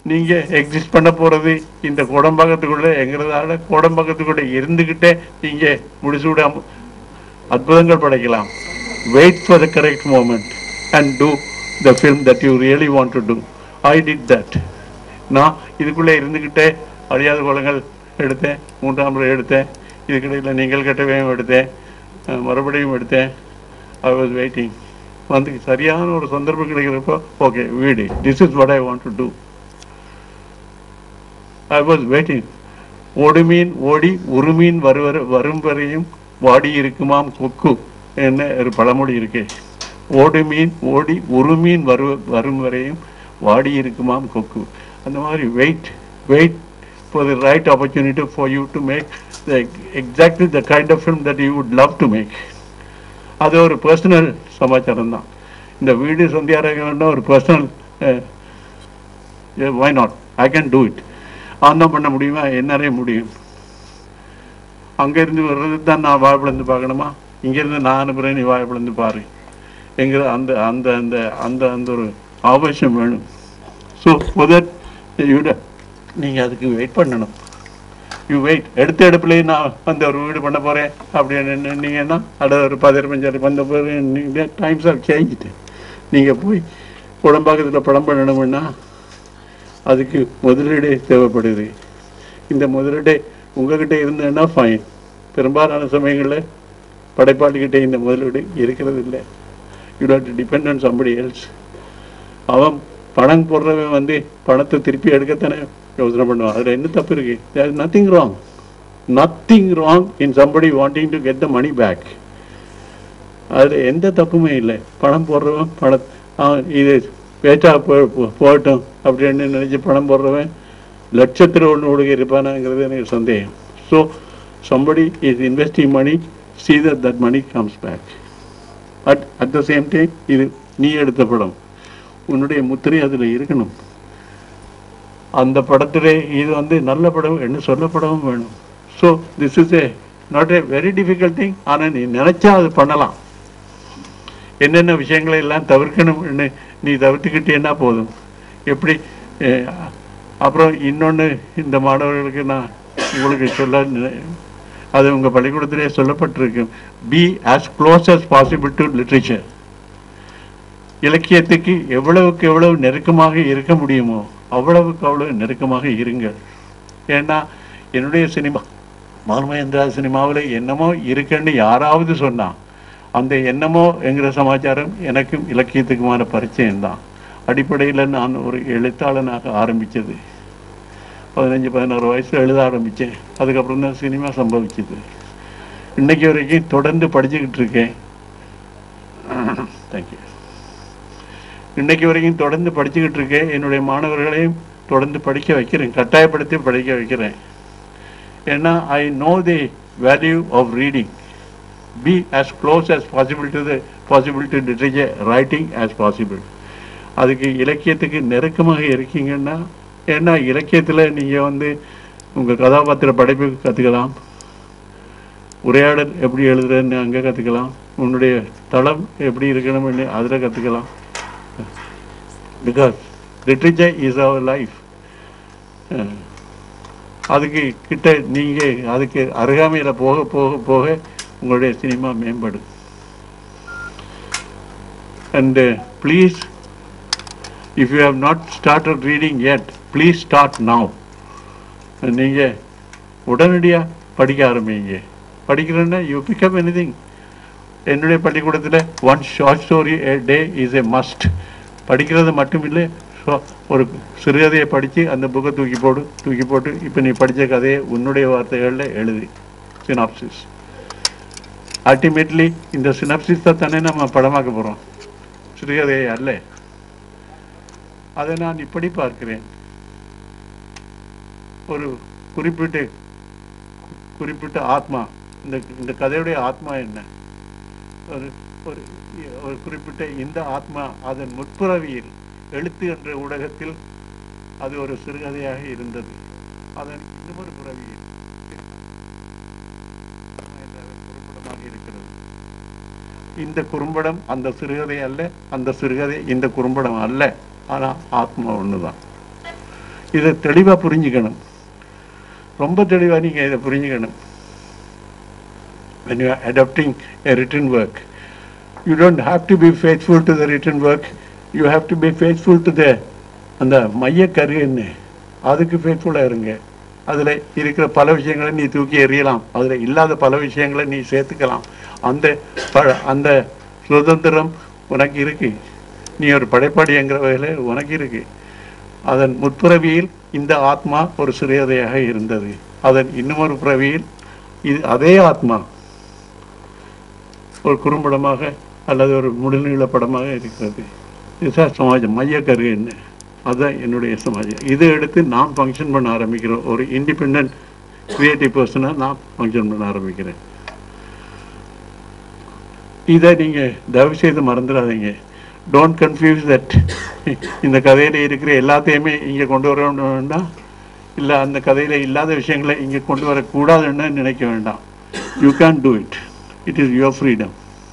நீங்க எக்ஸிஸ்ட் பண்ண போறது இந்த கோடம்பாக்கத்துக்குள்ள எங்கிறதால கோடம்பாக்கத்துக்குள்ள இருந்துகிட்டே நீங்க முடிச்சு விடாம அற்புதங்கள் படைக்கலாம் wait for the correct moment and do the film that you really want to do I did that நான் இதுக்குள்ளே இருந்துக்கிட்டே அழியாத குளங்கள் எடுத்தேன் மூன்றாம் முறை எடுத்தேன் இதுக்கிடையில் நீங்கள் கட்டவையும் எடுத்தேன் அஹ் மறுபடியும் எடுத்தேன் ஐ வாஸ் வெயிட்டிங் வந்து சரியான ஒரு சந்தர்ப்பம் கிடைக்கிறப்போ ஓகே வீடு this is what I want to do I was waiting ஓடு மீன் ஓடி ஒரு மீன் வருவர வரும் வரையும் வாடி இருக்குமாம் கொக்கு என்ன ஒரு பழமொழி இருக்கு ஓடு மீன் ஓடி ஒரு மீன் வரு வரும் வரையும் வாடி இருக்குமாம் கொக்கு அந்த மாதிரி wait wait for the right opportunity for you to make the exactly the kind of film that you would love to make அது ஒரு பர்சனல் சமாச்சாரம் தான் இந்த வீடு சந்தியாரகம்னா ஒரு personal why not I can do it on பண்ண முடியுமா என்னாலே முடியும் அங்கேருந்து வர்றது தான் நான் வாய்ப்பிழந்து பார்க்கணுமா இங்கேருந்து நான் அனுப்புகிறேன் நீ வாய்ப்பிழந்து பாரு என்கிற அந்த அந்த அந்த அந்த அந்த ஒரு அவசியம் வேணும் ஸோ தட் யூட நீங்கள் அதுக்கு வெயிட் பண்ணணும் யூ வெயிட் எடுத்த எடுப்புலேயே நான் வந்து ஒரு வீடு பண்ண போகிறேன் அப்படின்னு நின்னீங்கன்னா அடுத்த ஒரு பதினஞ்சு வந்த பிறகு நீங்கள் டைம்ஸ் ஆர் சேஞ்சுட்டு நீங்கள் போய் குடம்பாக்கத்தில் படம் பண்ணணும்னா அதுக்கு முதலீடு தேவைப்படுது இந்த முதலீடு உங்ககிட்ட இருந்ததுன்னா ஃபைன் பெரும்பாலான சமயங்களில் படைப்பாளிகிட்ட இந்த முதலீடு இருக்கிறது இல்லை you that depend on somebody else அவன் பணம் போடுறவன் வந்து பணத்தை திருப்பி எடுக்கத்தானே யோசனை பண்ணுவான் அதில் என்ன தப்பு இருக்கு there is nothing wrong nothing wrong in somebody wanting to get the money back அதில் எந்த தப்புமே இல்லை பணம் போடுறவன் பண அவன் இது பேச்சா போ போ- போகட்டும் அப்படின்னு நினைச்சு பணம் போடுறவன் லட்சத்தில் ஒன்று ஒழுகி இருப்பானாங்கிறது எனக்கு சந்தேகம் so somebody is investing money see that that money comes back but at the same time இது நீ எடுத்த படம் உன்னுடைய முத்திரை அதில் இருக்கணும் அந்த படத்திலே இது வந்து நல்ல படம் என்ன சொல்லப்படவும் வேணும் so this is a not a very difficult thing ஆனால் நீ நினைச்சா அது பண்ணலாம் என்னென்ன விஷயங்களை எல்லாம் தவிர்க்கணும்னு நீ தவிர்த்துக்கிட்டேன்னா போதும் எப்படி அஹ், அப்புறம் இன்னொன்று இந்த மாணவர்களுக்கு நான் உங்களுக்கு சொல்ல நினை- அது உங்கள் பள்ளிக்கூடத்திலே சொல்லப்பட்டிருக்கு be as close as possible to literature இலக்கியத்துக்கு எவ்வளவுக்கு எவ்வளவு நெருக்கமாக இருக்க முடியுமோ அவ்வளவுக்கு அவ்வளவு நெருக்கமாக இருங்கள் ஏன்னா என்னுடைய சினிமா மான்மேந்திரா சினிமாவில் என்னமோ இருக்குன்னு யாராவது சொன்னா அந்த என்னமோ என்கிற சமாச்சாரம் எனக்கும் இலக்கியத்துக்குமான பரிச்சயம் தான் அடிப்படையில் நான் ஒரு எழுத்தாளனாக ஆரம்பித்தது பதினஞ்சு பதினாறு வயசுல எழுத ஆரம்பித்தேன் அதுக்கப்புறம் தான் சினிமா சம்பவிச்சது இன்னைக்கு வரைக்கும் தொடர்ந்து படிச்சுக்கிட்டு இருக்கேன் தேங்க்யூ இன்னைக்கு வரைக்கும் தொடர்ந்து படிச்சுக்கிட்டு இருக்கேன் என்னுடைய மாணவர்களையும் தொடர்ந்து படிக்க வைக்கிறேன் கட்டாயப்படுத்தி படிக்க வைக்கிறேன் ஏன்னா I know the value of reading be as close as possible to the possible to literature writing as possible அதுக்கு இலக்கியத்துக்கு நெருக்கமாக இருக்கீங்கன்னா ஏன்னா இலக்கியத்தில் நீங்கள் வந்து உங்கள் கதாபாத்திர படைப்பு கற்றுக்கலாம் உரையாடல் எப்படி எழுதுறதுன்னு அங்கே கற்றுக்கலாம் உன்னுடைய தளம் எப்படி இருக்கணும்னு அதில் கற்றுக்கலாம் because literature is our life அதுக்கு கிட்ட நீங்கள் அதுக்கு அருகாமையில் போக போக போக உங்களுடைய சினிமா மேம்படும் and please if you have not started reading yet please start now நீங்கள் உடனடியாக படிக்க ஆரம்பிங்க படிக்கிறேன்னா யூ பிக்கப் எனிதிங் என்னுடைய பள்ளிக்கூடத்தில் one short story a day is a must படிக்கிறது மட்டும் இல்லை so- ஒரு சிறுகதையை படித்து அந்த புக்கை தூக்கி போடு தூக்கி போட்டு இப்போ நீ படித்த கதையை உன்னுடைய வார்த்தைகளில் எழுதி சினாப்சிஸ் அல்டிமேட்லி இந்த சினாப்சிஸ் தான் தானே நம்ம படமாக்க போகிறோம் சிறுகதையை அல்ல அதை நான் இப்படி பார்க்கிறேன் ஒரு குறிப்பிட்ட குறிப்பிட்ட ஆத்மா இந்த இந்த கதையுடைய ஆத்மா என்ன ஒரு ஒரு ஒரு குறிப்பிட்ட இந்த ஆத்மா அதன் முற்பிறவியில் எழுத்து என்ற ஊடகத்தில் அது ஒரு சிறுகதையாக இருந்தது அதன் இன்னொரு பிறவியில் என்ற குறும்படமாக இருக்கிறது இந்த குறும்படம் அந்த சிறுகதை அல்ல அந்த சிறுகதை இந்த குறும்படம் அல்ல ஆனால் ஆத்மா ஒண்ணுதான் இதை தெளிவாக புரிஞ்சுக்கணும் ரொம்ப தெளிவாக நீங்கள் இதை புரிஞ்சுக்கணும் when you are adopting a written work you don't have to be faithful to the written work you have to be faithful to the அந்த மைய கருன்னு அதுக்கு ஃபேத்ஃபுல்லாக இருங்க அதில் இருக்கிற பல விஷயங்களை நீ தூக்கி எறியலாம் அதில் இல்லாத பல விஷயங்களை நீ சேர்த்துக்கலாம் அந்த ப அந்த சுதந்திரம் உனக்கு இருக்கு நீ ஒரு படைப்பாளிங்கிற வகையில் உனக்கு இருக்கு அதன் முற்பிறவியில் இந்த ஆத்மா ஒரு சிறியதையாக இருந்தது அதன் இன்னுமொரு பிறவியில் இது அதே ஆத்மா ஒரு குறும்படமாக அல்லது ஒரு முழுநீள படமாக இருக்கிறது இதுதான் சமாஜம் மையக்கரு என்ன அதுதான் என்னுடைய சமாஜம் இதை எடுத்து நான் ஃபங்க்ஷன் பண்ண ஆரம்பிக்கிறேன் ஒரு இண்டிபெண்ட் கிரியேட்டிவ் பர்சனாக நான் ஃபங்க்ஷன் பண்ண ஆரம்பிக்கிறேன் இதை நீங்கள் தயவு செய்து மறந்துடாதீங்க டோன்ட் கன்ஃபியூஸ் தட் இந்த கதையில் இருக்கிற எல்லாத்தையுமே இங்கே கொண்டு வர வேண்டாம் இல்லை அந்த கதையில் இல்லாத விஷயங்களை இங்கே கொண்டு வரக்கூடாதுன்னு நினைக்க வேண்டாம் you can do it it is your freedom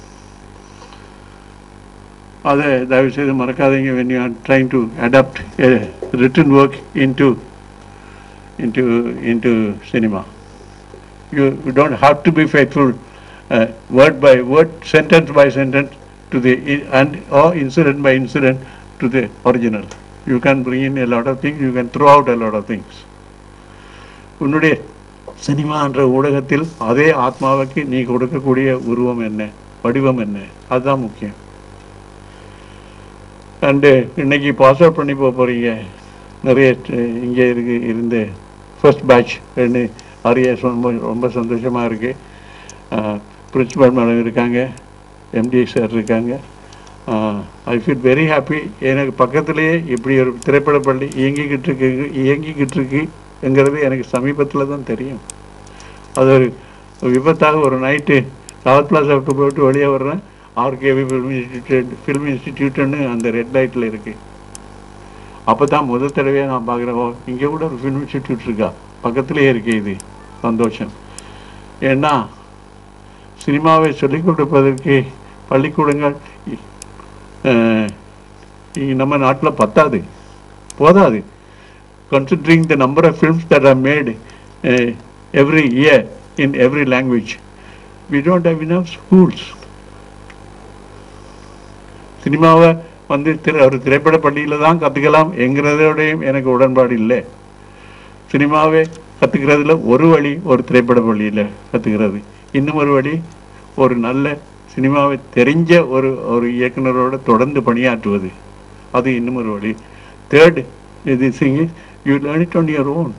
அதை தயவு செய்து மறக்காதீங்க when you are trying to adapt a written work into into into cinema you, you don't have to be faithful uh, word by word sentence by sentence to the i- and or incident by incident to the original you can bring in a lot of things you can throw out a lot of things உன்னுடைய cinema என்ற ஊடகத்தில் அதே ஆத்மாவுக்கு நீ கொடுக்கக்கூடிய உருவம் என்ன வடிவம் என்ன அதுதான் முக்கியம் அண்டு இன்னைக்கு பாஸ் அவுட் பண்ணி போக போகிறீங்க நிறைய ட- இங்கே இருக்கு இருந்த ஃபர்ஸ்ட் பேட்ச் ரெண்டு ஆர்ஏஎஸ் ரொம்ப ரொம்ப சந்தோஷமாக இருக்குது பிரின்சிபல் மேடம் இருக்காங்க எம்டி சார் இருக்காங்க ஐ ஃபீல் வெரி ஹாப்பி எனக்கு பக்கத்துலேயே இப்படி ஒரு திரைப்பட பள்ளி இயங்கிக்கிட்டு இருக்கு இயங்கிக்கிட்டு இருக்குங்கிறது எனக்கு சமீபத்தில் தான் தெரியும் அது ஒரு விபத்தாக ஒரு நைட்டு ராவத் பிளாசா விட்டு போயிட்டு வெளியே வர்றேன் ஆர்கேவி ஃபில்ம் இன்ஸ்டிடியூட் ஃபில்ம் இன்ஸ்டிடியூட்னு அந்த ரெட் லைட்டில் இருக்குது அப்போ தான் முதல் தடவையாக நான் பார்க்குறேன் ஓ இங்கே கூட ஒரு ஃபில்ம் இன்ஸ்டிடியூட் இருக்கா பக்கத்துலேயே இருக்கு இது சந்தோஷம் ஏன்னா சினிமாவை சொல்லிக் கொடுப்பதற்கு பள்ளிக்கூடங்கள் இ- அஹ், இ- நம்ம நாட்டில் பத்தாது போதாது considering the number of films that are made uh, every year in every language. We don't have enough schools. சினிமாவை வந்து திரை ஒரு திரைப்பட பள்ளியில் தான் கற்றுக்கலாம் என்கிறதோடையும் எனக்கு உடன்பாடு இல்லை சினிமாவை கற்றுக்கிறதுல ஒரு வழி ஒரு திரைப்பட பள்ளியில் கற்றுக்கிறது இன்னும் ஒரு வழி ஒரு நல்ல சினிமாவை தெரிஞ்ச ஒரு ஒரு இயக்குனரோட தொடர்ந்து பணியாற்றுவது அது இன்னும் ஒரு வழி தேர்ட் இது சிங் you learn it on your own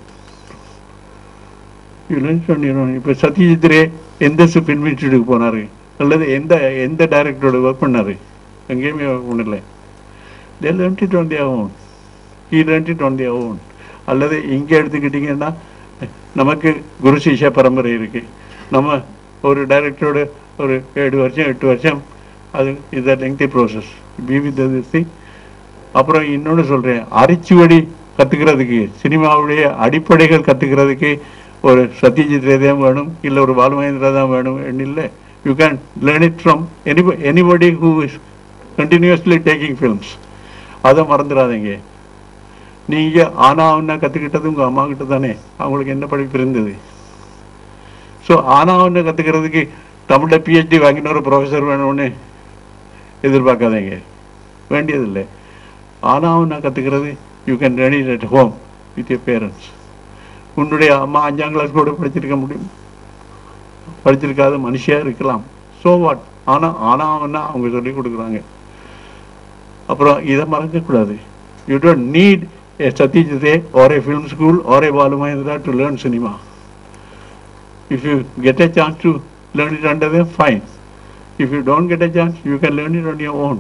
you learn it on your own இப்போ சத்யஜித் ரே எந்த ஃபில்ம் இன்ஸ்டியூட்டுக்கு போனார் அல்லது எந்த எந்த டைரக்டரோட ஒர்க் பண்ணார் எங்கேயுமே ஒர்க் பண்ணல they learn it on their own he learn it on their own அல்லது இங்கே எடுத்துக்கிட்டிங்கன்னா நமக்கு குரு சிஷ்ய பரம்பரை இருக்கு நம்ம ஒரு டைரக்டரோட ஒரு ஏழு வருஷம் எட்டு வருஷம் அது is a lengthy process be with thing அப்புறம் இன்னொன்று சொல்கிறேன் அரிச்சுவடி கற்றுக்கிறதுக்கு சினிமாவுடைய அடிப்படைகள் கற்றுக்கிறதுக்கு ஒரு சத்யஜித் ரே தான் வேணும் இல்லை ஒரு பாலுமகேந்திரா தான் வேணும் இல்லை you can learn it from any anybody who is continuously taking films அதை மறந்துடாதீங்க நீங்கள் ஆனா அவனா கற்றுக்கிட்டது உங்கள் அம்மா கிட்ட தானே அவங்களுக்கு என்ன படிப்பு இருந்தது ஸோ ஆனா அவனை கற்றுக்கிறதுக்கு தமிழில் பிஹெச்டி வாங்கின ஒரு ப்ரொஃபஸர் வேணும்னு எதிர்பார்க்காதீங்க வேண்டியதில்லை ஆனா அவனை கற்றுக்கிறது you can ready at home with your parents உன்னுடைய அம்மா அஞ்சாம் கிளாஸ் கூட படிச்சிருக்க முடியும் படிச்சிருக்காத மனுஷியா இருக்கலாம் ஸோ வாட் ஆனால் ஆனா அவனா அவங்க சொல்லி கொடுக்குறாங்க அப்புறம் இதை மறக்கக்கூடாது you don't need A சத்யஜிதே R A film school R A Balu Mahindra to learn cinema if you get a chance to learn it under them fine if you don't get a chance you can learn it on your own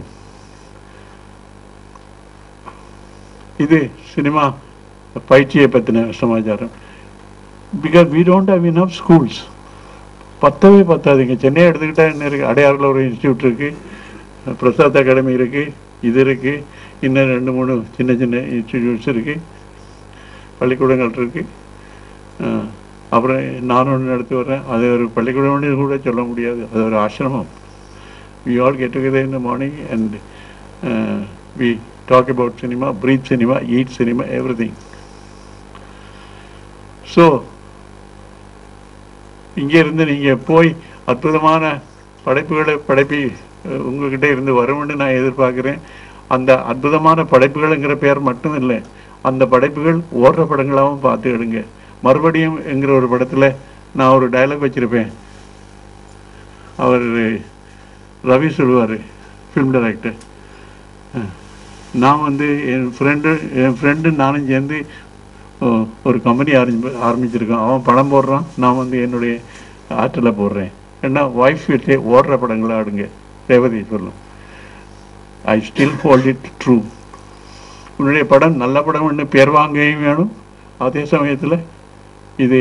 இது சினிமா பயிற்சியை பற்றின சமாச்சாரம் because we don't have enough schools பத்தவே பத்தாதுங்க சென்னை எடுத்துக்கிட்டா என்ன இருக்குது அடையாறில் ஒரு இன்ஸ்டியூட் இருக்குது பிரசாத் அகாடமி இருக்குது இது இருக்குது இன்னும் ரெண்டு மூணு சின்ன சின்ன இன்ஸ்டிடியூட்ஸ் இருக்குது பள்ளிக்கூடங்கள் இருக்குது அப்புறம் நானும் ஒன்று நடத்தி வர்றேன் அது ஒரு பள்ளிக்கூடம்னு கூட சொல்ல முடியாது அது ஒரு ஆசிரமம் we all get together in the morning and we talk about cinema, breathe cinema, eat cinema, everything. So இங்கே இருந்து நீங்கள் போய் அற்புதமான படைப்புகளை படைப்பி அஹ், உங்ககிட்ட இருந்து வரும்னு நான் எதிர்பார்க்குறேன் அந்த அற்புதமான படைப்புகள்ங்கிற பேர் மட்டும் இல்லை அந்த படைப்புகள் ஓடுற படங்களாகவும் பார்த்து எடுங்க மறுபடியும் என்கிற ஒரு படத்தில் நான் ஒரு டயலாக் வச்சுருப்பேன் அவர் ரவி சொல்லுவார் ஃபிலிம் டைரக்டர் நான் வந்து என் ஃப்ரெண்டு என் ஃப்ரெண்டு நானும் சேர்ந்து ஓ, ஒரு கம்பெனி ஆரம்பி ஆரம்பிச்சிருக்கோம் அவன் படம் போடுறான் நான் வந்து என்னுடைய ஆற்றில் போடுறேன் ஏன்னா ஒய்ஃப் வீட்டே ஓடுற படங்களை ஆடுங்க ரேவதி சொல்லும் I still hold it true உன்னுடைய படம் நல்ல படம் ஒன்று பேர் வாங்கவும் வேணும் அதே சமயத்தில் இது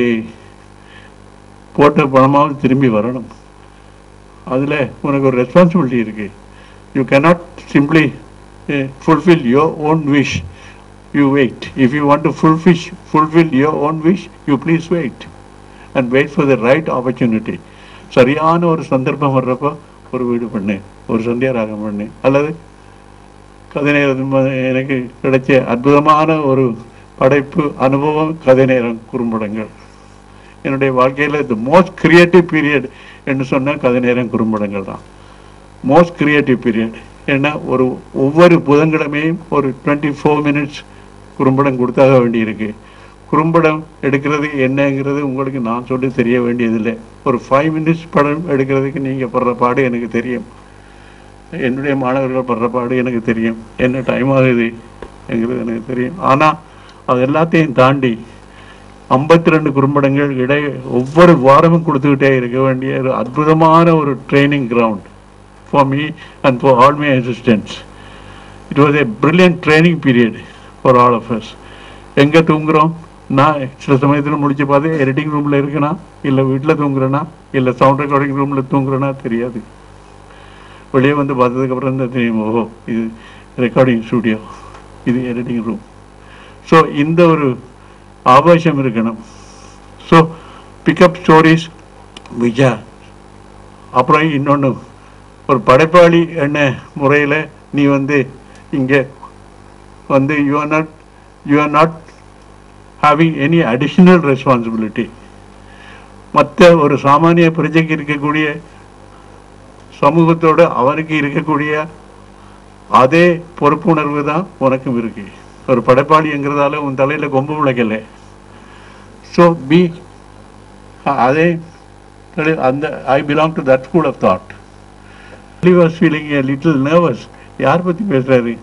போட்ட பணமாவது திரும்பி வரணும் அதில் உனக்கு ஒரு ரெஸ்பான்சிபிலிட்டி இருக்கு you cannot simply uh, fulfill your own wish you wait if you want to fulfill fulfill your own wish you please wait and wait for the right opportunity சரியான ஒரு சந்தர்ப்பம் வர்றப்போ ஒரு வீடு பண்ணு ஒரு சந்தியா ராகம் பண்ணு அல்லது கதை நேரம் எனக்கு கிடைச்ச அற்புதமான ஒரு படைப்பு அனுபவம் கதை நேரம் குறும்படங்கள் என்னுடைய வாழ்க்கையில் தி மோஸ்ட் கிரியேட்டிவ் பீரியட் என்று சொன்ன கதை நேரம் குறும்படங்கள் தான் மோஸ்ட் கிரியேட்டிவ் பீரியட் ஏன்னா ஒரு ஒவ்வொரு புதன்கிழமையும் ஒரு டுவெண்ட்டி ஃபோர் மினிட்ஸ் குறும்படம் கொடுத்தாக வேண்டியிருக்கு குறும்படம் எடுக்கிறது என்னங்கிறது உங்களுக்கு நான் சொல்லி தெரிய வேண்டியதில்லை ஒரு ஃபைவ் மினிட்ஸ் படம் எடுக்கிறதுக்கு நீங்கள் படுற பாடு எனக்கு தெரியும் என்னுடைய மாணவர்கள் படுற பாடு எனக்கு தெரியும் என்ன டைம் ஆகுது என்கிறது எனக்கு தெரியும் ஆனால் அது எல்லாத்தையும் தாண்டி ஐம்பத்தி ரெண்டு குறும்படங்கள் இடை ஒவ்வொரு வாரமும் கொடுத்துக்கிட்டே இருக்க வேண்டிய ஒரு அற்புதமான ஒரு training ground for me and for all my assistants it was a brilliant training period for all of us எங்கே தூங்குறோம் நான் சில சமயத்தில் முடிச்சு பார்த்து எடிட்டிங் ரூமில் இருக்கேனா இல்லை வீட்டில் தூங்குறேனா இல்லை சவுண்ட் ரெக்கார்டிங் ரூமில் தூங்குறேனா தெரியாது வெளியே வந்து பார்த்ததுக்கப்புறம் தான் தெரியும் ஓஹோ இது ரெக்கார்டிங் ஸ்டூடியோ இது எடிட்டிங் ரூம் ஸோ இந்த ஒரு ஆபாசம் இருக்கணும் ஸோ பிக்கப் ஸ்டோரிஸ் விஜா அப்புறம் இன்னொன்று ஒரு படைப்பாளி என்ன முறையில் நீ வந்து இங்கே வந்து you are not you are not having any additional responsibility மற்ற ஒரு சாமானிய பிரஜைக்கு இருக்கக்கூடிய சமூகத்தோடு அவனுக்கு இருக்கக்கூடிய அதே பொறுப்புணர்வு தான் உனக்கும் இருக்கு ஒரு படைப்பாளிங்கிறதால உன் தலையில கொம்பு முளைக்கல ஸோ பி அதே தலை- அந்த I belong to that school of thought he was feeling a little nervous யார் பத்தி பேசுறாரு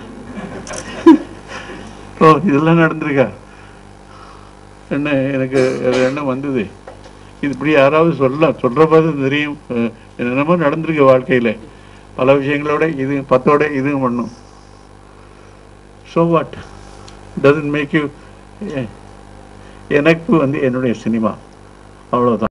ஓ இதெல்லாம் நடந்திருக்கா என்ன எனக்கு ஒரு எண்ணம் வந்தது இது இப்படி யாராவது சொல்ல சொல்ற பார்த்து தெரியும் அஹ், என்னென்னமோ நடந்திருக்கு வாழ்க்கையில பல விஷயங்களோட இது பத்தோட இதுவும் பண்ணும் so what doesn't make you எனக்கு வந்து என்னுடைய சினிமா அவ்வளோதான்